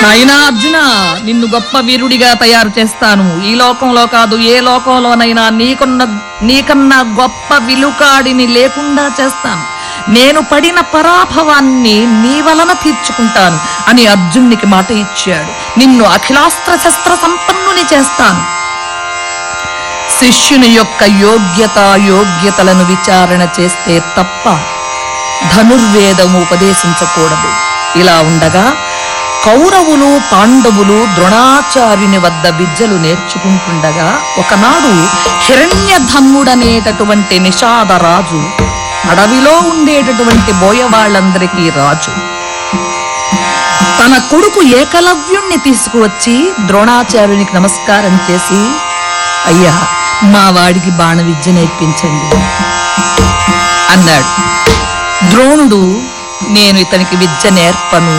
నాయనా అర్జున నిన్ను గొప్ప వీరుడిగా తయారు చేస్తాను ఈ లోకంలో కాదు ఏ లోకంలోనైనా నీకున్న నీకన్నా గొప్ప విలుకాడిని లేకుండా చేస్తాను నేను పడిన పరాభవాన్ని నీ వలన తీర్చుకుంటాను అని అర్జునునికి మాట ఇచ్చాడు నిన్ను అఖిలాస్త్ర శస్త్ర సంపన్నుని చేస్తాను శిష్యుని యొక్క యోగ్యత యోగ్యతలను విచారణ చేస్తే తప్ప ధనుర్వేదము ఉపదేశించకూడదు ఇలా ఉండగా కౌరవులు పాండవులు ద్రోణాచార్యుని వద్ద విద్యలు నేర్చుకుంటుండగా ఒకనాడు హిరణ్యధన్నుడనేటటువంటి నిషాద రాజు అడవిలో ఉండేటటువంటి బోయవాళ్ళందరికీ రాజు తన కొడుకు ఏకలవ్యుణ్ణి తీసుకువచ్చి ద్రోణాచార్యునికి నమస్కారం చేసి అయ్యా మా వాడికి బాణ విద్య నేర్పించండి అన్నాడు ద్రోణుడు నేను ఇతనికి విద్య నేర్పను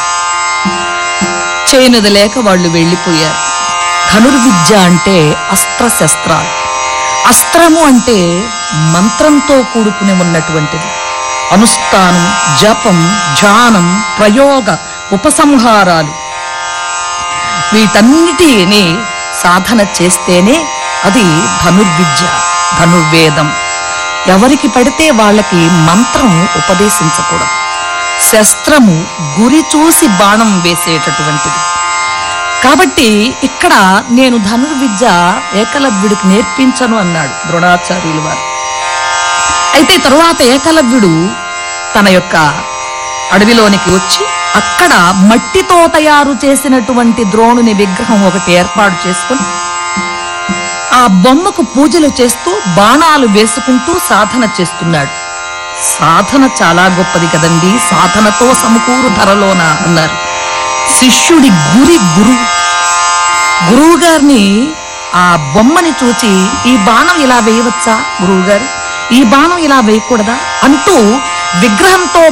చేయనది లేక వాళ్ళు వెళ్ళిపోయారు ధనుర్విద్య అంటే అస్త్రశస్త్రాలు అస్త్రము అంటే మంత్రంతో కూడుకుని ఉన్నటువంటిది అనుష్ఠానం జపం ధ్యానం ప్రయోగ ఉపసంహారాలు వీటన్నిటిని సాధన చేస్తేనే అది ధనుర్విద్య ధనుర్వేదం ఎవరికి పడితే వాళ్ళకి మంత్రం ఉపదేశించకూడదు శస్త్రము గురి చూసి బాణం వేసేటటువంటిది కాబట్టి ఇక్కడ నేను ధనుర్విద్య ఏకలవ్యుడికి నేర్పించను అన్నాడు ద్రోణాచార్యులు వారు అయితే తరువాత ఏకలవ్యుడు తన యొక్క అడవిలోనికి వచ్చి అక్కడ మట్టితో తయారు చేసినటువంటి ద్రోణుని విగ్రహం ఒకటి ఏర్పాటు చేసుకుని ఆ బొమ్మకు పూజలు చేస్తూ బాణాలు వేసుకుంటూ సాధన చేస్తున్నాడు సాధన చాలా గొప్పది కదండి సాధనతో సమకూరు ధరలోన అన్నారు శిష్యుడి గురి గురువు గురువు గారిని ఆ బొమ్మని చూచి ఈ బాణం ఇలా వేయవచ్చా గురువు గారు ఈ బాణం ఇలా వేయకూడదా అంటూ విగ్రహంతో